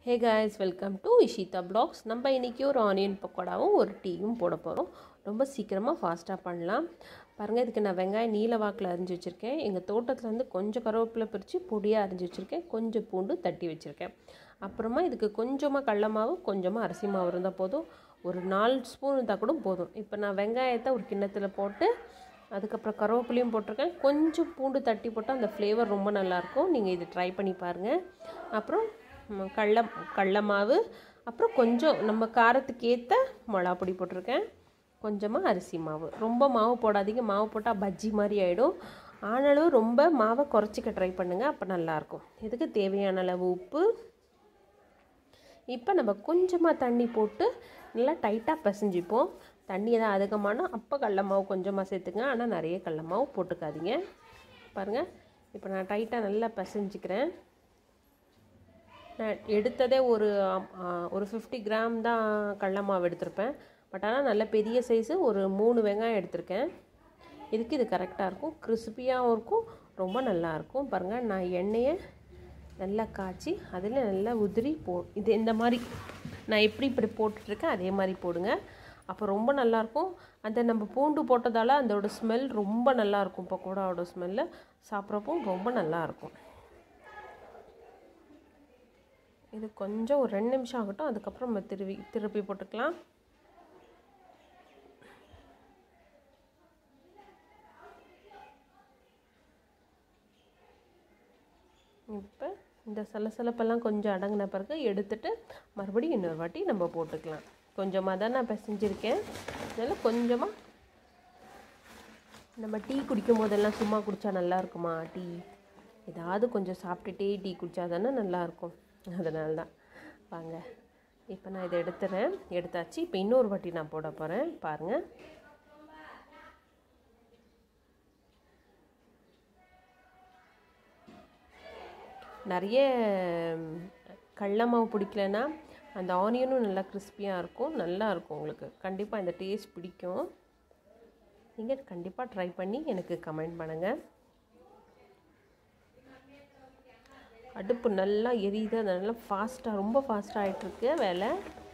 hey guys welcome to Ishita blogs நம்ம இன்றைக்கி ஒரு ஆனியன் பக்கோடாவும் ஒரு டீயும் போட போகிறோம் ரொம்ப சீக்கிரமாக ஃபாஸ்ட்டாக பண்ணலாம் பாருங்கள் இதுக்கு நான் வெங்காயம் நீல வாக்கில் அரிஞ்சு வச்சுருக்கேன் எங்கள் தோட்டத்தில் வந்து கொஞ்சம் கருவேப்பிலை பிரித்து பொடியாக அரிஞ்சு வச்சுருக்கேன் கொஞ்சம் பூண்டு தட்டி வச்சுருக்கேன் அப்புறமா இதுக்கு கொஞ்சமாக கடல மாவு கொஞ்சமாக அரிசி மாவு இருந்தால் போதும் ஒரு நாலு ஸ்பூன் இருந்தால் கூட போதும் இப்போ நான் வெங்காயத்தை ஒரு கிண்ணத்தில் போட்டு அதுக்கப்புறம் கருவேப்பிலையும் போட்டிருக்கேன் கொஞ்சம் பூண்டு தட்டி போட்டால் அந்த ஃப்ளேவர் ரொம்ப நல்லாயிருக்கும் நீங்கள் இது ட்ரை பண்ணி பாருங்கள் அப்புறம் ம், கடல கடல மாவு அப்புறம் கொஞ்சம் நம்ம காரத்துக்கு ஏற்ற மிளகா பொடி போட்டிருக்கேன் கொஞ்சமாக அரிசி மாவு ரொம்ப மாவு போடாதீங்க மாவு போட்டால் பஜ்ஜி மாதிரி ஆகிடும் ஆனாலும் ரொம்ப மாவை குறைச்சிக்க ட்ரை பண்ணுங்கள் அப்போ நல்லாயிருக்கும் இதுக்கு தேவையான அளவு உப்பு இப்போ நம்ம கொஞ்சமாக தண்ணி போட்டு நல்லா டைட்டாக பிசைஞ்சிப்போம் தண்ணி எதாவது அதிகமானா அப்போ கடல மாவு கொஞ்சமாக சேர்த்துங்க ஆனால் நிறைய கடல மாவு போட்டுக்காதீங்க பாருங்கள் இப்போ நான் டைட்டாக நல்லா பிசைஞ்சிக்கிறேன் நான் எடுத்ததே ஒரு ஆம், ஆ, ஒரு ஃபிஃப்டி கிராம் தான் கடல மாவு எடுத்திருப்பேன் பட் ஆனால் நல்ல பெரிய சைஸு ஒரு மூணு வெங்காயம் எடுத்திருக்கேன் இதுக்கு இது கரெக்டாக இருக்கும் கிறிஸ்பியாகவும் இருக்கும் ரொம்ப நல்லாயிருக்கும் பாருங்கள் நான் எண்ணெயை நல்லா காய்ச்சி அதில் நல்லா உதிரி போ இது இந்த மாதிரி நான் எப்படி இப்படி போட்டுட்ருக்கேன் அதே மாதிரி போடுங்க அப்போ ரொம்ப நல்லாயிருக்கும் அந்த நம்ம பூண்டு போட்டதால் அதோட ஸ்மெல் ரொம்ப நல்லாயிருக்கும் பக்கோடாவோட ஸ்மெல்லு சாப்பிட்றப்போ ரொம்ப நல்லாயிருக்கும் இது கொஞ்சம் ஒரு ரெண்டு நிமிஷம் ஆகட்டும் அதுக்கப்புறம் நம்ம திருவி திருப்பி போட்டுக்கலாம் இப்போ இந்த சலசலப்பெல்லாம் கொஞ்சம் அடங்கின பிறகு எடுத்துட்டு மறுபடியும் இன்னொரு வாட்டி நம்ம போட்டுக்கலாம் கொஞ்சமாக தான் நான் பிசைஞ்சிருக்கேன் அதனால் கொஞ்சமாக நம்ம டீ குடிக்கும் போதெல்லாம் சும்மா குடித்தா நல்லா இருக்குமா டீ ஏதாவது கொஞ்சம் சாப்பிட்டுட்டே டீ குடித்தா தானே நல்லாயிருக்கும் அதனால தான் வாங்க இப்போ நான் இதை எடுத்துறேன் எடுத்தாச்சு இப்போ இன்னொரு வாட்டி நான் போட போகிறேன் பாருங்கள் நிறைய ம், கடல மாவு பிடிக்கலன்னா அந்த ஆனியனும் நல்லா கிறிஸ்பியாக இருக்கும் நல்லா இருக்கும் உங்களுக்கு கண்டிப்பாக இந்த டேஸ்ட் பிடிக்கும் நீங்கள் கண்டிப்பாக ட்ரை பண்ணி எனக்கு கமெண்ட் பண்ணுங்கள் அடுப்பு நல்லா எரியுது அது நல்லா ஃபாஸ்ட்டாக ரொம்ப ஃபாஸ்ட்டாக ஆகிட்டுருக்கு வேலை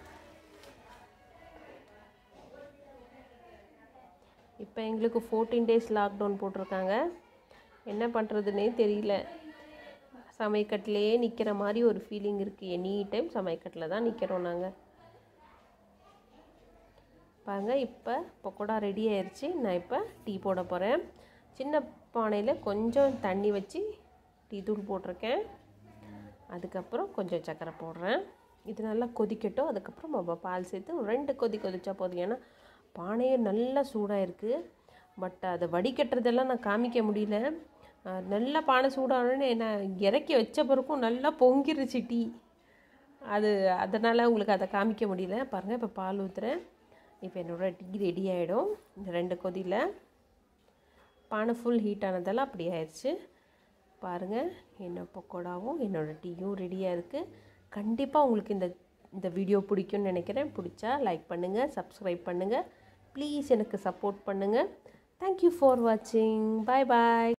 இப்போ எங்களுக்கு ஃபோர்டீன் டேஸ் லாக்டவுன் போட்டிருக்காங்க என்ன பண்ணுறதுனே தெரியல சமையக்கட்டிலே நிற்கிற மாதிரி ஒரு ஃபீலிங் இருக்குது எனி டைம் சமையக்கட்டில் தான் நிற்கிறோம் நாங்கள் பாருங்கள் இப்போ பக்கோடா ரெடி ஆயிடுச்சு நான் இப்போ டீ போட போகிறேன் சின்ன பானையில் கொஞ்சம் தண்ணி வச்சு டீ தூள் போட்டிருக்கேன் அதுக்கப்புறம் கொஞ்சம் சர்க்கரை போடுறேன் இது நல்லா கொதிக்கட்டும் அதுக்கப்புறம் நம்ம பால் சேர்த்து ஒரு ரெண்டு கொதி கொதிச்சா போதும் ஏன்னா பானையே நல்லா சூடாக இருக்குது பட் அதை வடிகட்டுறதெல்லாம் நான் காமிக்க முடியல அஹ் நல்லா பானை சூடானோடனே நான் இறக்கி வச்ச பிறக்கும் நல்லா பொங்கிருச்சு டீ அது அதனால் உங்களுக்கு அதை காமிக்க முடியல பாருங்கள் இப்போ பால் ஊற்றுறேன் இப்போ என்னோடய டீ ரெடி ஆகிடும் இந்த ரெண்டு கொதியில் பானை ஃபுல் ஹீட் ஆனதால் அப்படி ஆயிடுச்சு பாருங்கள் என்ன பக்கோடாவும் என்னோடய டீயும் ரெடியாக இருக்குது கண்டிப்பாக உங்களுக்கு இந்த இந்த வீடியோ பிடிக்கும்னு நினைக்கிறேன் பிடிச்சா லைக் பண்ணுங்கள் சப்ஸ்கிரைப் பண்ணுங்கள் ப்ளீஸ் எனக்கு சப்போர்ட் பண்ணுங்கள் தேங்க்யூ ஃபார் வாட்சிங் பாய் பாய்